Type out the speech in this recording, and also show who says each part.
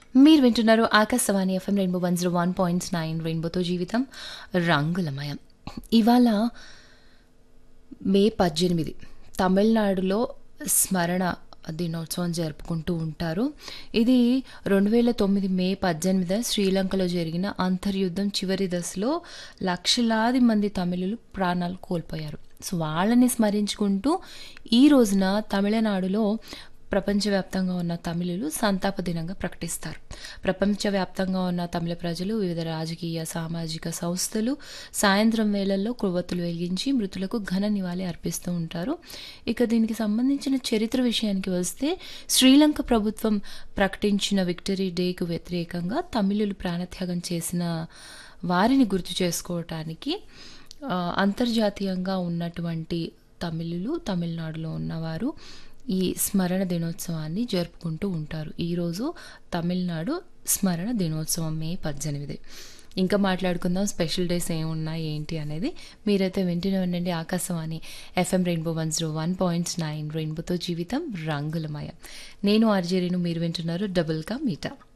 Speaker 1: మీరు వింటున్నారు Akashvani FM rainbow one zero one point nine రెయిన్బోతో జీవితం రంగులమయం ఇవాళ మే పద్దెనిమిది తమిళనాడులో స్మరణ దినోత్సవం జరుపుకుంటూ ఉంటారు ఇది రెండు వేల తొమ్మిది మే పద్దెనిమిది శ్రీలంకలో జరిగిన అంతర్యుద్ధం చివరి దశలో లక్షలాది మంది తమిళులు ప్రాణాలు కోల్పోయారు సో వాళ్ళని స్మరించుకుంటూ ఈ రోజున తమిళనాడులో ప్రపంచవ్యాప్తంగా ఉన్న తమిళులు సంతాప దినంగా ప్రకటిస్తారు ప్రపంచవ్యాప్తంగా ఉన్న తమిళ ప్రజలు వివిధ రాజకీయ సామాజిక సంస్థలు సాయంత్రం వేళల్లో కొవ్వొత్తులు వెలిగించి మృతులకు ఘన నివాళి అర్పిస్తూ ఉంటారు ఇక దీనికి సంబంధించిన చరిత్ర విషయానికి వస్తే శ్రీలంక ప్రభుత్వం ప్రకటించిన విక్టరీ డేకు వ్యతిరేకంగా తమిళులు ప్రాణత్యాగం చేసిన వారిని గుర్తు చేసుకోవటానికి ఆ, అంతర్జాతీయంగా ఉన్నటువంటి తమిళులు తమిళనాడులో ఉన్నవారు ఈ స్మరణ దినోత్సవాన్ని జరుపుకుంటూ ఉంటారు ఈరోజు తమిళనాడు స్మరణ దినోత్సవం మే పద్దెనిమిది ఇంకా మాట్లాడుకుందాం స్పెషల్ డేస్ ఏమున్నాయి ఏంటి అనేది మీరైతే వింటూనే ఉండండి Akashvani FM rainbow one zero one point nine రెయిన్బోతో జీవితం రంగులమయం నేను ఆర్జేరీను మీరు వింటున్నారు డబుల్ కా మీటా